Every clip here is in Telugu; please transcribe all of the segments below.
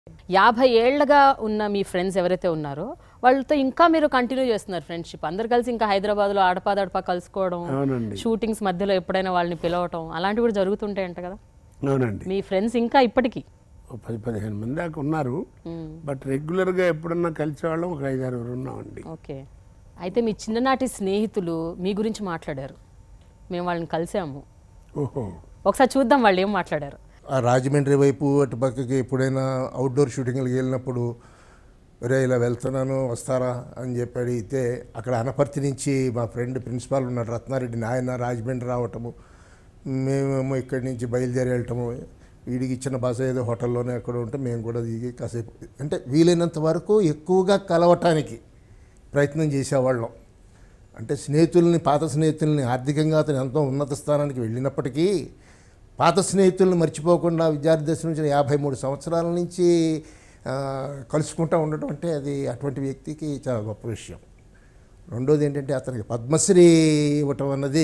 యాభై ఏళ్లుగా ఉన్న మీ ఫ్రెండ్స్ ఎవరైతే ఉన్నారో వాళ్ళతో ఇంకా మీరు కంటిన్యూ చేస్తున్నారు ఫ్రెండ్షిప్ అందరు కలిసి ఇంకా హైదరాబాద్లో ఆడపాదడపా కలుసుకోవడం అవునండి షూటింగ్స్ మధ్యలో ఎప్పుడైనా వాళ్ళని పిలవటం అలాంటివి కూడా జరుగుతుంటాయంట కదా అవునండి మీ ఫ్రెండ్స్ ఇంకా ఇప్పటికీ ఓ పది పదిహేను మంది దాకా ఉన్నారు బట్ రెగ్యులర్గా ఎప్పుడన్నా కలిసేవాళ్ళం ఒక ఐదు ఆరుగురు ఉన్నామండి ఓకే అయితే మీ చిన్ననాటి స్నేహితులు మీ గురించి మాట్లాడారు మేము వాళ్ళని కలిసాము ఓహో ఒకసారి చూద్దాం వాళ్ళు ఏం మాట్లాడారు ఆ రాజమండ్రి వైపు అటు పక్కకి ఎప్పుడైనా అవుట్డోర్ షూటింగ్లకు వెళ్ళినప్పుడు రే ఇలా వెళ్తున్నాను వస్తారా అని చెప్పి అడిగితే అక్కడ అనపర్తి నుంచి మా ఫ్రెండ్ ప్రిన్సిపాల్ ఉన్నాడు రత్నారెడ్డి ఆయన రాజమండ్రి రావటము మేమేమో ఇక్కడి నుంచి బయలుదేరి వెళ్ళటము వీడికి ఇచ్చిన బస ఏదో హోటల్లోనే ఎక్కడ ఉంటే మేము కూడా దిగి కాసేపు అంటే వీలైనంత వరకు ఎక్కువగా కలవటానికి ప్రయత్నం చేసేవాళ్ళం అంటే స్నేహితుల్ని పాత స్నేహితుల్ని ఆర్థికంగా అతను ఎంతో ఉన్నత స్థానానికి వెళ్ళినప్పటికీ పాత స్నేహితుల్ని మర్చిపోకుండా విద్యార్థి దశ నుంచి యాభై మూడు సంవత్సరాల నుంచి ఆ, కలుసుకుంటూ ఉండటం అంటే అది అటువంటి వ్యక్తికి చాలా గొప్ప విషయం రెండోది ఏంటంటే అతనికి పద్మశ్రీ ఇవ్వటం అన్నది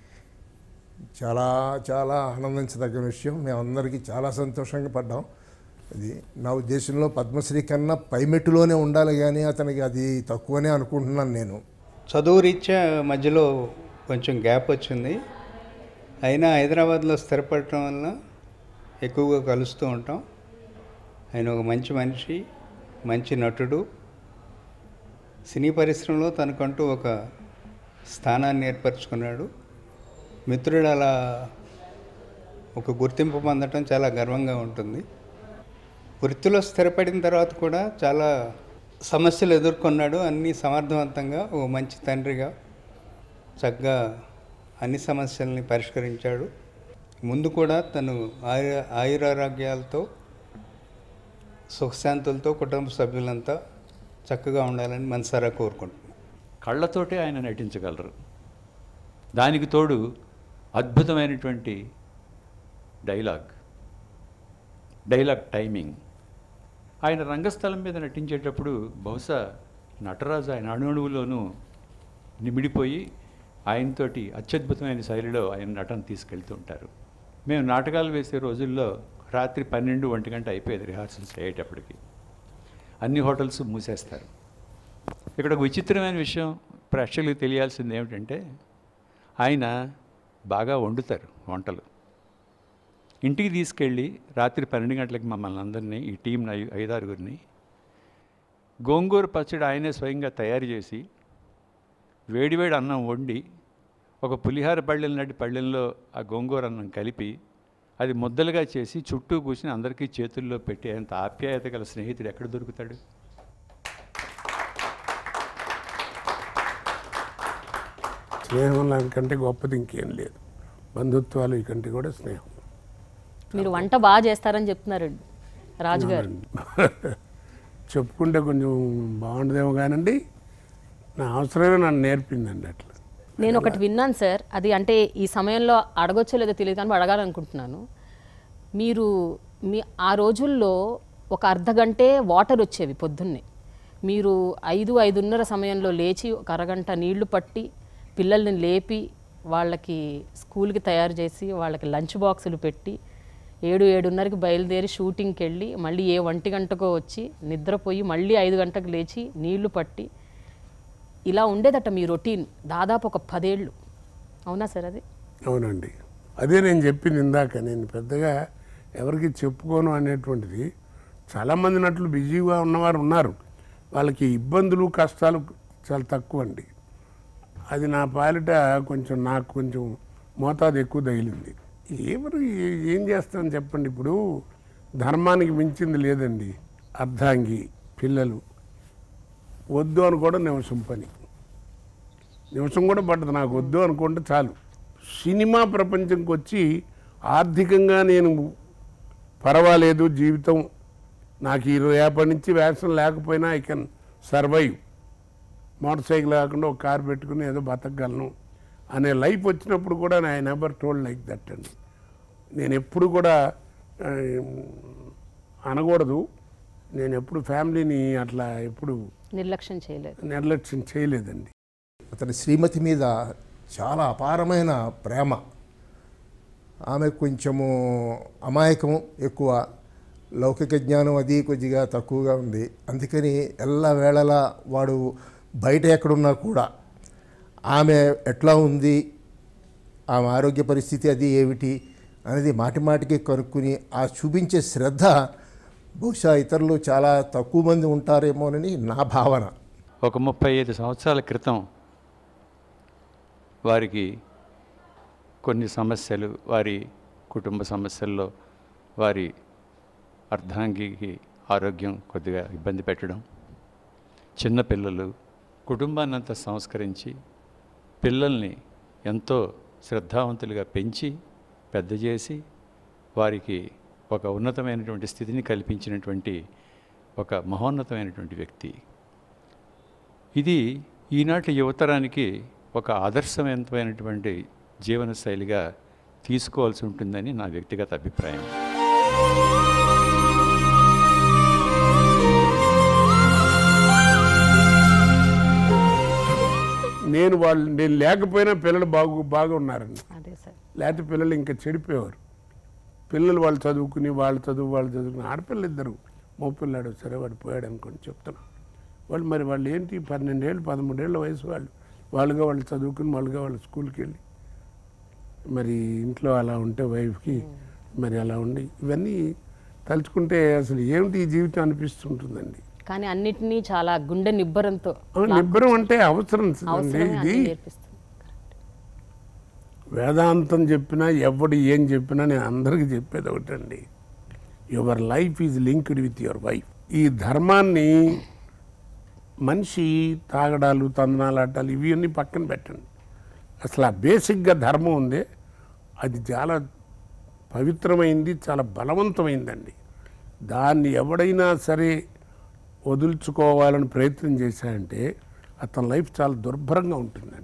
చాలా చాలా ఆనందించదగ్గ విషయం మేమందరికీ చాలా సంతోషంగా పడ్డాం అది నా ఉద్దేశంలో పద్మశ్రీ కన్నా పైమెట్టులోనే ఉండాలి కానీ అతనికి అది తక్కువనే అనుకుంటున్నాను నేను చదువు రీత్యా మధ్యలో కొంచెం గ్యాప్ వచ్చింది అయినా హైదరాబాద్లో స్థిరపడటం వల్ల ఎక్కువగా కలుస్తూ ఉంటాం ఆయన ఒక మంచి మనిషి మంచి నటుడు సినీ పరిశ్రమలో తనకంటూ ఒక స్థానాన్ని ఏర్పరచుకున్నాడు మిత్రుడు అలా ఒక గుర్తింపు పొందటం చాలా గర్వంగా ఉంటుంది వృత్తిలో స్థిరపడిన తర్వాత కూడా చాలా సమస్యలు ఎదుర్కొన్నాడు అన్నీ సమర్థవంతంగా ఓ మంచి తండ్రిగా చక్కగా అన్ని సమస్యల్ని పరిష్కరించాడు ముందు కూడా తను ఆయు ఆయురారోగ్యాలతో సుఖశాంతులతో కుటుంబ సభ్యులంతా చక్కగా ఉండాలని మనసారా కోరుకుంటున్నాను కళ్ళతోటే ఆయన నటించగలరు దానికి తోడు అద్భుతమైనటువంటి డైలాగ్ డైలాగ్ టైమింగ్ ఆయన రంగస్థలం మీద నటించేటప్పుడు బహుశా నటరాజు ఆయన అణువులోనూ నిమిడిపోయి ఆయనతోటి అత్యద్భుతమైన శైలిలో ఆయన నటన తీసుకెళ్తూ ఉంటారు మేము నాటకాలు వేసే రోజుల్లో రాత్రి పన్నెండు ఒంటి గంట అయిపోయేది రిహార్సల్స్ అయ్యేటప్పటికి అన్ని హోటల్స్ మూసేస్తారు ఇక్కడ ఒక విచిత్రమైన విషయం ప్రేక్షకులకు తెలియాల్సింది ఏమిటంటే ఆయన బాగా వండుతారు వంటలు ఇంటికి తీసుకెళ్ళి రాత్రి పన్నెండు గంటలకు మమ్మల్ని అందరినీ ఈ టీం ఐ- ఐదారుగురిని గోంగూర పచ్చడి ఆయనే స్వయంగా తయారు చేసి వేడివేడి అన్నం వండి ఒక పులిహార పళ్ళెం లాంటి పళ్ళెంలో ఆ గోంగూర అన్నం కలిపి అది ముద్దలుగా చేసి చుట్టూ కూర్చుని అందరికీ చేతుల్లో పెట్టి అంత ఆప్యాయత గల స్నేహితుడు ఎక్కడ దొరుకుతాడు స్నేహం కంటే గొప్పది ఇంకేం లేదు బంధుత్వాలు ఈ కంటే కూడా స్నేహం మీరు వంట బాగా చేస్తారని చెప్తున్నారండి రాజుగారు చెప్పుకుంటే కొంచెం బాగుండదేమో కానండి నా అవసరమే నన్ను నేర్పిందండి అట్లా నేను ఒకటి విన్నాను సార్ అది అంటే ఈ సమయంలో అడగొచ్చో లేదో తెలియదు కానీ అడగాలనుకుంటున్నాను మీరు మీ ఆ రోజుల్లో ఒక అర్ధ గంటే వాటర్ వచ్చేవి పొద్దున్నే మీరు ఐదు ఐదున్నర సమయంలో లేచి ఒక అరగంట నీళ్లు పట్టి పిల్లల్ని లేపి వాళ్ళకి స్కూల్కి తయారు చేసి వాళ్ళకి లంచ్ బాక్సులు పెట్టి ఏడు ఏడున్నరకి బయలుదేరి షూటింగ్కి వెళ్ళి మళ్ళీ ఏ ఒంటి గంటకో వచ్చి నిద్రపోయి మళ్ళీ ఐదు గంటకు లేచి నీళ్లు పట్టి ఇలా ఉండేదట మీ రొటీన్ దాదాపు ఒక పదేళ్ళు అవునా సార్ అది అవునండి అదే నేను చెప్పింది ఇందాక నేను పెద్దగా ఎవరికి చెప్పుకోను అనేటువంటిది చాలామంది నటులు బిజీగా ఉన్నవారు ఉన్నారు వాళ్ళకి ఇబ్బందులు కష్టాలు చాలా తక్కువ అండి అది నా పాలిట కొంచెం నాకు కొంచెం మోతాదు ఎక్కువ తగిలింది ఎవరు ఏ- ఏం చేస్తాం చెప్పండి ఇప్పుడు ధర్మానికి మించింది లేదండి అర్ధాంగి పిల్లలు వద్దు అనుకోవడం నిమిషం పని నిమిషం కూడా పట్టదు నాకు వద్దు అనుకుంటే చాలు సినిమా ప్రపంచంకి వచ్చి ఆర్థికంగా నేను పర్వాలేదు జీవితం నాకు ఈ రేపటి నుంచి వేసం లేకపోయినా I can survive motor cycle కాకుండా ఒక కార్ పెట్టుకుని ఏదో బతకగలను అనే లైఫ్ వచ్చినప్పుడు కూడా I never told like that అండి నేను ఎప్పుడు కూడా ఆ, అనకూడదు నేను ఎప్పుడు ఫ్యామిలీని అట్లా ఎప్పుడు నిర్లక్ష్యం చేయలేదు నిర్లక్ష్యం చేయలేదండి అతని శ్రీమతి మీద చాలా అపారమైన ప్రేమ ఆమె కొంచెము అమాయకం ఎక్కువ లౌకిక జ్ఞానం అది కొద్దిగా తక్కువగా ఉంది అందుకని ఎల్ల వేళలా వాడు బయట ఎక్కడున్నా కూడా ఆమె ఎట్లా ఉంది ఆమె ఆరోగ్య పరిస్థితి అది ఏమిటి అనేది మాటి మాటికి కనుక్కుని ఆ చూపించే శ్రద్ధ బహుశా ఇతరులు చాలా తక్కువ మంది ఉంటారేమోనని నా భావన ఒక ముప్పై ఐదు సంవత్సరాల క్రితం వారికి కొన్ని సమస్యలు వారి కుటుంబ సమస్యల్లో వారి అర్ధాంగికి ఆరోగ్యం కొద్దిగా ఇబ్బంది పెట్టడం చిన్నపిల్లలు కుటుంబాన్నంతా సంస్కరించి పిల్లల్ని ఎంతో శ్రద్ధావంతులుగా పెంచి పెద్ద చేసి వారికి ఒక ఉన్నతమైనటువంటి స్థితిని కల్పించినటువంటి ఒక మహోన్నతమైనటువంటి వ్యక్తి ఇది ఈనాటి యువతరానికి ఒక ఆదర్శవంతమైనటువంటి జీవన శైలిగా తీసుకోవాల్సి ఉంటుందని నా వ్యక్తిగత అభిప్రాయం నేను వాళ్ళు నేను లేకపోయినా పిల్లలు బాగు బాగా ఉన్నారండి అదే సార్ లేకపోతే పిల్లలు ఇంకా చెడిపోయేవారు పిల్లలు వాళ్ళు చదువుకుని వాళ్ళు చదువు వాళ్ళు చదువుకుని ఆడపిల్లలు ఇద్దరు మగపిల్లాడు సరే వాడు పోయాడు అనుకోని చెప్తున్నా వాళ్ళు మరి వాళ్ళు ఏంటి పన్నెండేళ్ళు పదమూడేళ్ళ వయసు వాళ్ళు వాళ్ళుగా వాళ్ళు చదువుకుని వాళ్ళుగా వాళ్ళు స్కూల్కి వెళ్ళి మరి ఇంట్లో అలా ఉంటే వైఫ్కి మరి అలా ఉండి ఇవన్నీ తలుచుకుంటే అసలు ఏమిటి ఈ జీవితం అనిపిస్తుంటుందండి కానీ అన్నిటినీ చాలా గుండె నిబ్బరంతో అవును, నిబ్బరం అంటే అవసరం అండి అవసరమే ఇది అన్ని నేర్పిస్తుంది వేదాంతం చెప్పినా ఎవడు ఏం చెప్పినా నేను అందరికీ చెప్పేది ఒకటండి your life is linked with your wife ఈ ధర్మాన్ని మనిషి తాగడాలు తందనాలు ఆటాలు ఇవి అన్నీ పక్కన పెట్టండి అసలు ఆ బేసిక్గా ధర్మం ఉంది అది చాలా పవిత్రమైంది చాలా బలవంతమైందండి దాన్ని ఎవడైనా సరే వదులుచుకోవాలని ప్రయత్నం చేశాడంటే అతని లైఫ్ చాలా దుర్భరంగా ఉంటుందండి